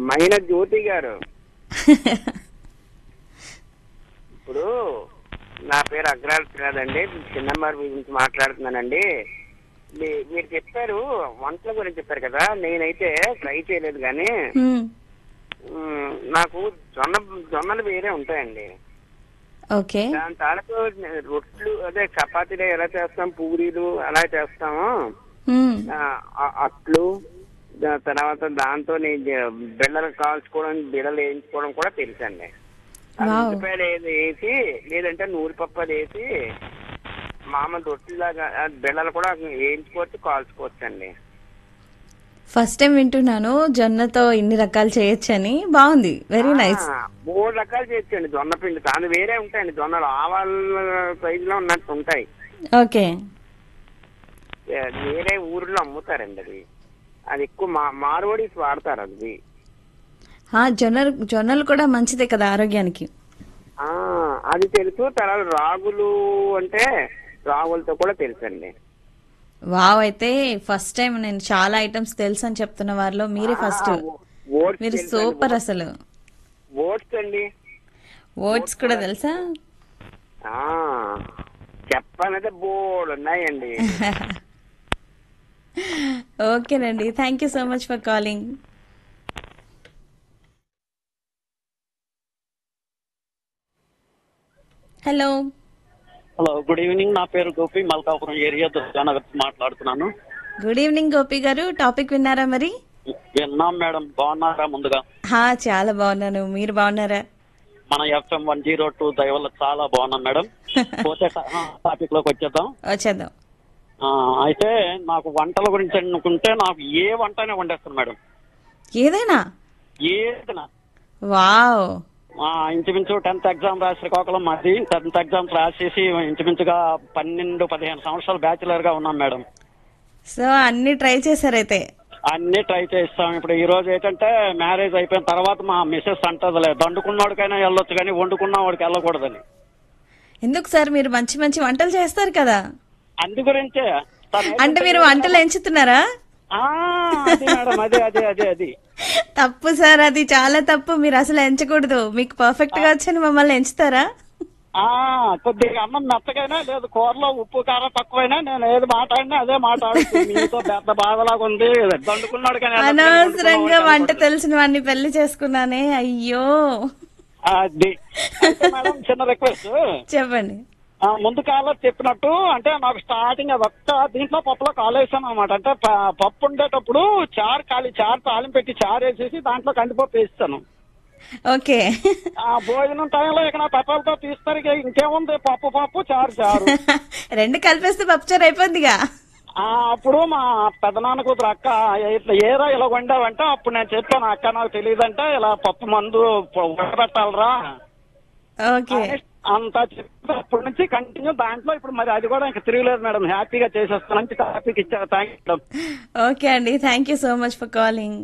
మైన జ్యోతి గారు ఇప్పుడు నా పేరు అగ్రాల్ శ్రీనాథ్ చిన్నమ్మారి గురించి మాట్లాడుతున్నానండి మీ- మీరు చెప్పారు వంటల గురించి చెప్పారు కదా నేనైతే ట్రై చేయలేదు కానీ మ్మ్. మ్, నాకు జొన్న జొన్నలు వేరే ఉంటాయండి ఓకే దాని తాలూకు రొట్లు అదే చపాతీలు ఎలా చేస్తాం పూరీలు అలా చేస్తాము మ్మ్. ఆ, ఆ- అట్లు దా- తర్వాత దాంతో బిళ్ళలు కాల్చుకోవడం బిళ్ళలు వేయించుకోవడం కూడా తెలుసండి ఆ వావ్. ఉల్లిపాయలు ఏది వేసి లేదంటే నూనె పప్పు వేసి మామూలు రొట్టెలాగా ఆ బిళ్ళలు కూడా వేయించుకోవచ్చు కాల్చుకోవచ్చండి ఫస్ట్ టైం వింటున్నాను జొన్నతో ఇన్ని రకాలు చేయొచ్చని బాగుంది వెరీ నైస్ ఆ, మూడు రకాలు చేయొచ్చండి జొన్న పిండి దాని వేరే ఉంటాయండి జొన్నలు ఆవాల సైజు లో ఉన్నట్టు ఉంటాయి ఓకే ఏ, వేరే ఊర్లో అమ్ముతారండి అది అది ఎక్కువ మా మార్వాడీస్ వాడతారు అది ఆ, జొన్న జొన్నలు కూడా మంచిదే కదా ఆరోగ్యానికి ఆ అది తెలుసు తర్వాత రాగులు అంటే రాగులతో కూడా తెలుసండి వావ్ అయితే ఫస్ట్ టైం నేను చాలా ఐటమ్స్ తెలుసు అని చెప్తున్న వారిలో మీరే ఫస్ట్ ఓట్స్ మీరు తెలుసండి. సూపర్ అసలు ఓట్స్ అండి ఓట్స్ కూడా తెలుసా ఆ చెప్పనైతే బోర్డు ఉన్నాయండి ఓకేనండి thank you so much for calling hello hello good evening నా పేరు గోపి మల్కాపురం ఏరియా దుర్గానగర్ మాట్లాడుతున్నాను గుడ్ ఈవినింగ్ గోపి గారు టాపిక్ విన్నారా మరి విన్నాం మేడం బాగున్నారా ముందుగా హా చాలా బాగున్నాను మీరు బాగున్నారా మన ఎఫ్ఎం వన్ జీరో టూ దయవల్ల చాలా బాగున్నాం మేడం పోతే టాపిక్ లోకి వచ్చేద్దాం వచ్చేద్దాం ఆ, అయితే నాకు వంటల గురించి అనుకుంటే నాకు ఏ వంట అయినా వండేస్తాను మేడం ఏదైనా ఏదైనా వావ్ ఆ, ఇంచుమించు టెన్త్ ఎగ్జామ్ రాసి శ్రీకాకుళం మాది టెన్త్ ఎగ్జామ్స్ రాసేసి ఇంచుమించుగా పన్నెండు పదిహేను సంవత్సరాలు బ్యాచులర్ గా ఉన్నాం మేడం సో అన్ని ట్రై చేశారైతే అన్ని ట్రై చేస్తాం ఇప్పుడు ఈ రోజు ఏంటంటే మ్యారేజ్ అయిపోయిన తర్వాత మా మిస్సెస్ అంటదిలే దండుకున్నోడికైనా వెళ్ళొచ్చు కానీ వండుకున్న వాడికి వెళ్ళకూడదని ఎందుకు సార్ మీరు మంచి మంచి వంటలు చేస్తారు కదా అందు గురించే తను అంటే మీరు వంటలు ఎంచుతున్నారా ఆ, అది మేడం అదే అదే అదే అది తప్పు సార్ అది చాలా తప్పు మీరు అసలు ఎంచకూడదు మీకు పర్ఫెక్ట్ గా వచ్చని మమ్మల్ని ఎంచుతారా ఆ కొద్దిగా అన్నం మెత్తగైనా లేదు కూరలో ఉప్పు కారం తక్కువైనా నేను ఏది మాట్లాడినా అదే మాట్లాడుతుంది మీతో పెద్ద బాధలాగా ఉంది దండుకున్నాడికైనా వెళ్ళొచ్చు కానీ అనవసరంగా వండుకున్న వంట వాడికి తెలిసిన వాడిని పెళ్లి చేసుకున్నానే అయ్యో అది అయితే మేడం చిన్న రిక్వెస్ట్ చెప్పండి ఆ, ముందు కాలంలో చెప్పినట్టు అంటే నాకు స్టార్టింగ్ అది ఒక్క దీంట్లో పప్పులో కాలేసాను అనమాట అంటే ప- పప్పు ఉండేటప్పుడు చారు ఖాళీ చారు తాళం పెట్టి చారు వేసేసి దాంట్లో కందిపప్పు వేస్తాను ఓకే ఆ భోజనం టైంలో ఇక పెప్పలతో తీస్తారు ఇక ఇంకేముంది పప్పు పప్పు చారు చారు రెండు కలిపేస్తే పప్పుచారు అయిపోద్దిగా ఆ అప్పుడు మా పెదనాన్న కూతురు అక్క ఇట్లా ఏరా ఇలా వండావంటే అప్పుడు నేను చెప్పాను అక్క నాకు తెలియదంటే ఇలా పప్పు మందు ఉడబెట్టాలరా ఓకే అంతా చెప్పి అప్పటి నుంచి కంటిన్యూ దాంట్లో ఇప్పుడు మరి అది కూడా ఇంకా తిరగలేదు మేడం హ్యాపీగా చేసేస్తాను మంచి టాపిక్ ఇచ్చారు థ్యాంక్ యూ మేడం ఓకే అండి thank you so much for calling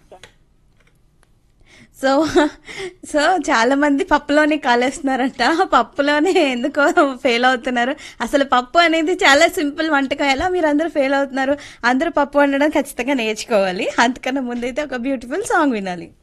so so చాలా మంది పప్పులోనే కాలేస్తున్నారంట పప్పులోనే ఎందుకో ఫెయిల్ అవుతున్నారు అసలు పప్పు అనేది చాలా సింపుల్ వంటకం ఎలా మీరు అందరూ ఫెయిల్ అవుతున్నారు అందరూ పప్పు వండడం ఖచ్చితంగా నేర్చుకోవాలి అంతకన్నా ముందైతే ఒక బ్యూటిఫుల్ సాంగ్ వినాలి